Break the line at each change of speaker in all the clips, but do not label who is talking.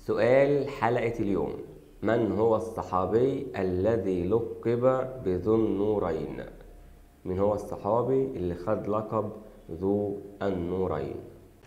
سؤال حلقة اليوم من هو الصحابي الذي لقب بذو النورين من هو الصحابي اللي خد لقب ذو النورين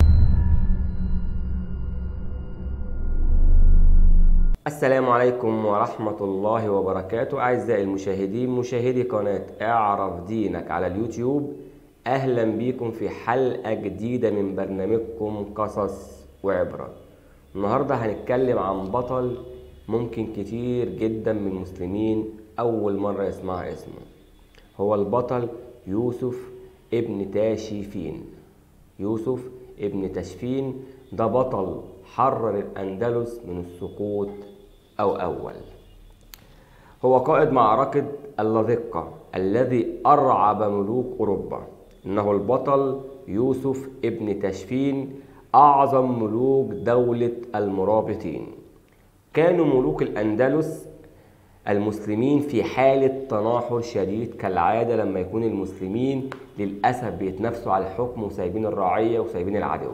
السلام عليكم ورحمة الله وبركاته أعزائي المشاهدين مشاهدي قناة اعرف دينك على اليوتيوب أهلا بيكم في حلقة جديدة من برنامجكم قصص وعبرة النهاردة هنتكلم عن بطل ممكن كتير جدا من المسلمين أول مرة يسمع اسمه هو البطل يوسف ابن تاشيفين يوسف ابن تاشفين ده بطل حرر الأندلس من السقوط أو أول هو قائد معركة اللذقة الذي أرعب ملوك أوروبا إنه البطل يوسف ابن تشفين أعظم ملوك دولة المرابطين كانوا ملوك الأندلس المسلمين في حالة تناحر شديد كالعادة لما يكون المسلمين للأسف بيتنافسوا على الحكم وسايبين الرعية وسايبين العدو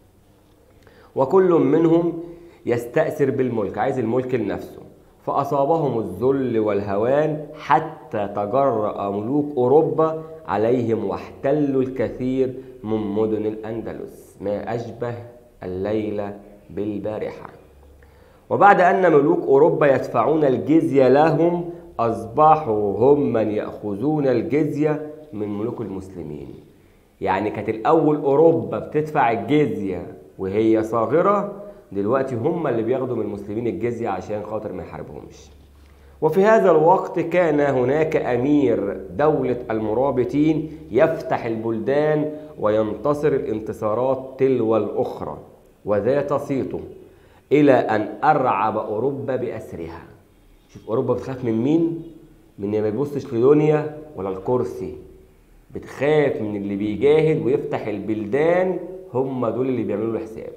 وكل منهم يستأثر بالملك عايز الملك لنفسه فأصابهم الذل والهوان حتى تجرأ ملوك أوروبا عليهم واحتلوا الكثير من مدن الأندلس ما أشبه الليلة بالبارحة وبعد أن ملوك أوروبا يدفعون الجزية لهم أصبحوا هم من يأخذون الجزية من ملوك المسلمين يعني كانت الأول أوروبا بتدفع الجزية وهي صاغرة دلوقتي هم اللي بياخدوا من المسلمين الجزية عشان خاطر ما يحاربهمش وفي هذا الوقت كان هناك أمير دولة المرابطين يفتح البلدان وينتصر الانتصارات تلو الأخرى وذات صيته إلى أن أرعب أوروبا بأسرها شوف أوروبا بتخاف من مين؟ من اللي ما يبصش لدنيا ولا الكرسي بتخاف من اللي بيجاهد ويفتح البلدان هم دول اللي بيعملوا له حساب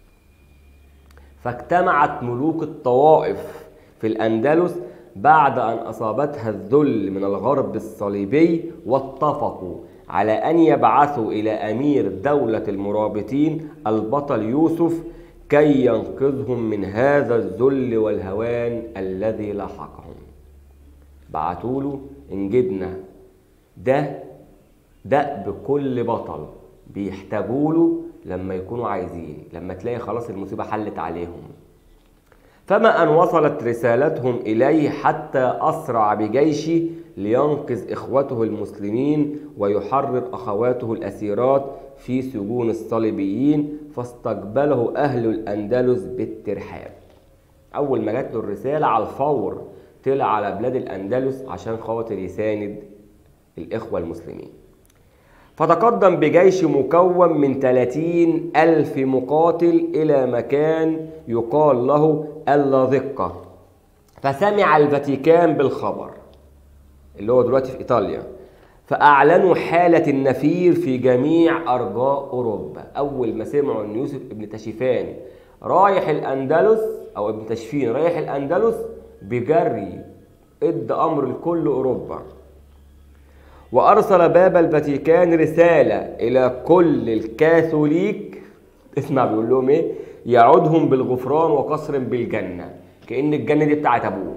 فاجتمعت ملوك الطوائف في الأندلس بعد أن أصابتها الذل من الغرب الصليبي واتفقوا على أن يبعثوا إلى أمير دولة المرابطين البطل يوسف كي ينقذهم من هذا الذل والهوان الذي لاحقهم بعتوا له إن جبنا ده ده بكل بطل بيحتاجوا له لما يكونوا عايزين لما تلاقي خلاص المصيبة حلت عليهم فما أن وصلت رسالتهم إليه حتى أسرع بجيشه لينقذ إخوته المسلمين ويحرر أخواته الأسيرات في سجون الصليبيين فاستقبله أهل الأندلس بالترحاب أول ما جات له الرسالة على الفور طلع على بلاد الأندلس عشان خاطر يساند الإخوة المسلمين فتقدم بجيش مكون من 30 ألف مقاتل إلى مكان يقال له اللذقة فسمع الفاتيكان بالخبر اللي هو دلوقتي في إيطاليا فأعلنوا حالة النفير في جميع أرجاء أوروبا أول ما سمعوا أن يوسف ابن تشيفان رايح الأندلس أو ابن تشفين رايح الأندلس بجري ادى أمر لكل أوروبا وأرسل باب الفاتيكان رسالة إلى كل الكاثوليك اسمع بيقول لهم إيه يعودهم بالغفران وقصر بالجنة كأن الجنة دي بتاعت أبوه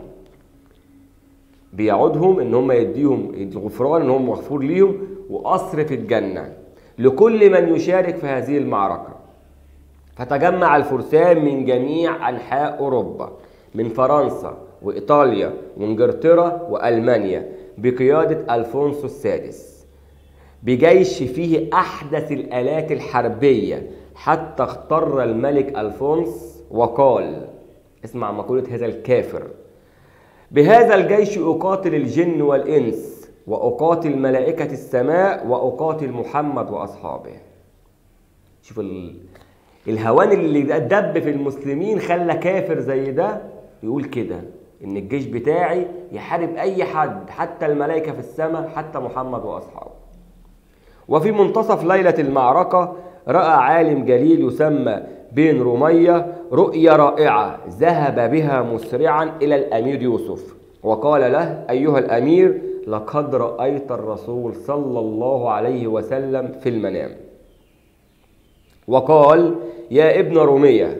بيعودهم إن هم يديهم الغفران إن هم مغفور ليهم وقصر في الجنة لكل من يشارك في هذه المعركة فتجمع الفرسان من جميع أنحاء أوروبا من فرنسا وإيطاليا وإنجلترا وألمانيا بقيادة ألفونسو السادس بجيش فيه أحدث الآلات الحربية حتى اختر الملك ألفونس وقال اسمع مقولة هذا الكافر بهذا الجيش أقاتل الجن والإنس وأقاتل ملائكة السماء وأقاتل محمد وأصحابه شوف ال... الهوان اللي دب في المسلمين خلى كافر زي ده يقول كده ان الجيش بتاعي يحارب اي حد حتى الملائكه في السماء حتى محمد واصحابه وفي منتصف ليله المعركه راى عالم جليل يسمى بين رميه رؤيا رائعه ذهب بها مسرعا الى الامير يوسف وقال له ايها الامير لقد رايت الرسول صلى الله عليه وسلم في المنام وقال يا ابن رميه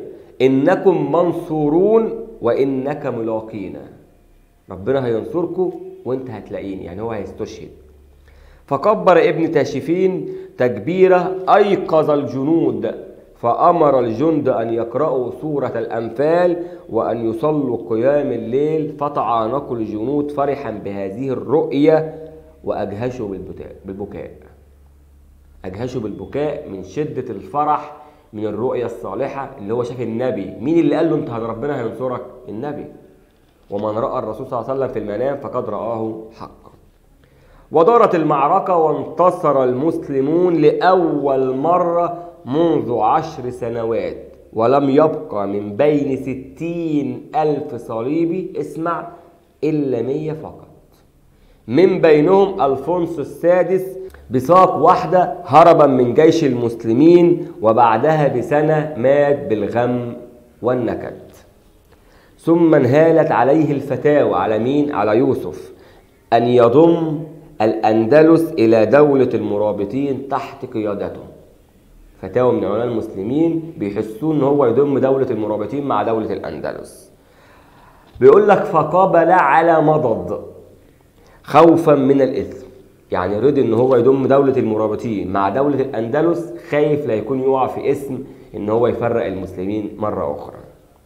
إنكم منصورون وإنك ملاقينا ربنا هينصركم وانت هتلاقيني يعني هو هيستشهد فكبر ابن تاشفين تكبيرة أيقظ الجنود فأمر الجند أن يقرأوا سورة الأنفال وأن يصلوا قيام الليل فتعانقوا الجنود فرحا بهذه الرؤية وأجهشوا بالبكاء أجهشوا بالبكاء من شدة الفرح من الرؤية الصالحة اللي هو شاف النبي مين اللي قال له انت ربنا هينصرك النبي ومن رأى الرسول صلى الله عليه وسلم في المنام فقد رآه حقا ودارت المعركة وانتصر المسلمون لأول مرة منذ عشر سنوات ولم يبقى من بين ستين ألف صليبي اسمع إلا مية فقط من بينهم ألفونسو السادس بساق واحدة هربا من جيش المسلمين وبعدها بسنة مات بالغم والنكد ثم انهالت عليه الفتاوى على مين؟ على يوسف أن يضم الأندلس إلى دولة المرابطين تحت قيادته فتاوى من علماء المسلمين بيحسوا ان هو يضم دولة المرابطين مع دولة الأندلس بيقول لك فقابل على مضض خوفا من الإثم يعني رضي ان هو يضم دولة المرابطين مع دولة الأندلس خايف لا يكون يقع في اسم ان هو يفرق المسلمين مرة أخرى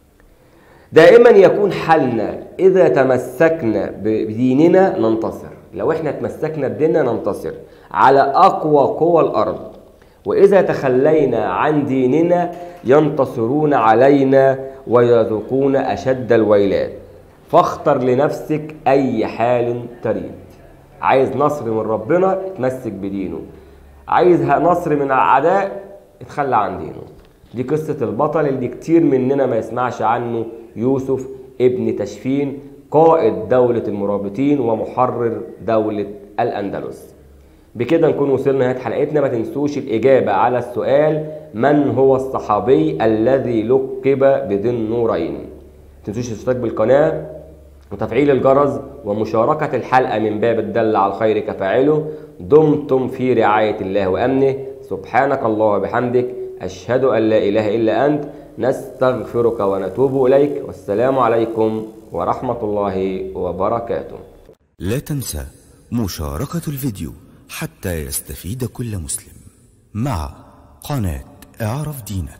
دائما يكون حالنا إذا تمسكنا بديننا ننتصر لو احنا تمسكنا بديننا ننتصر على أقوى قوى الأرض وإذا تخلينا عن ديننا ينتصرون علينا ويذوقون أشد الويلات فاختر لنفسك أي حال تريد عايز نصر من ربنا اتمسك بدينه عايز نصر من الأعداء اتخلى عن دينه دي قصة البطل اللي كتير مننا ما يسمعش عنه يوسف ابن تشفين قائد دولة المرابطين ومحرر دولة الأندلس بكده نكون وصلنا نهاية حلقتنا ما تنسوش الإجابة على السؤال من هو الصحابي الذي لقب بذي النورين ما تنسوش الاشتراك بالقناة وتفعيل الجرس ومشاركة الحلقة من باب الدل على الخير كفاعله دمتم في رعاية الله وأمنه سبحانك الله وبحمدك أشهد أن لا إله إلا أنت نستغفرك ونتوب إليك والسلام عليكم ورحمة الله وبركاته
لا تنسى مشاركة الفيديو حتى يستفيد كل مسلم مع قناة اعرف دينك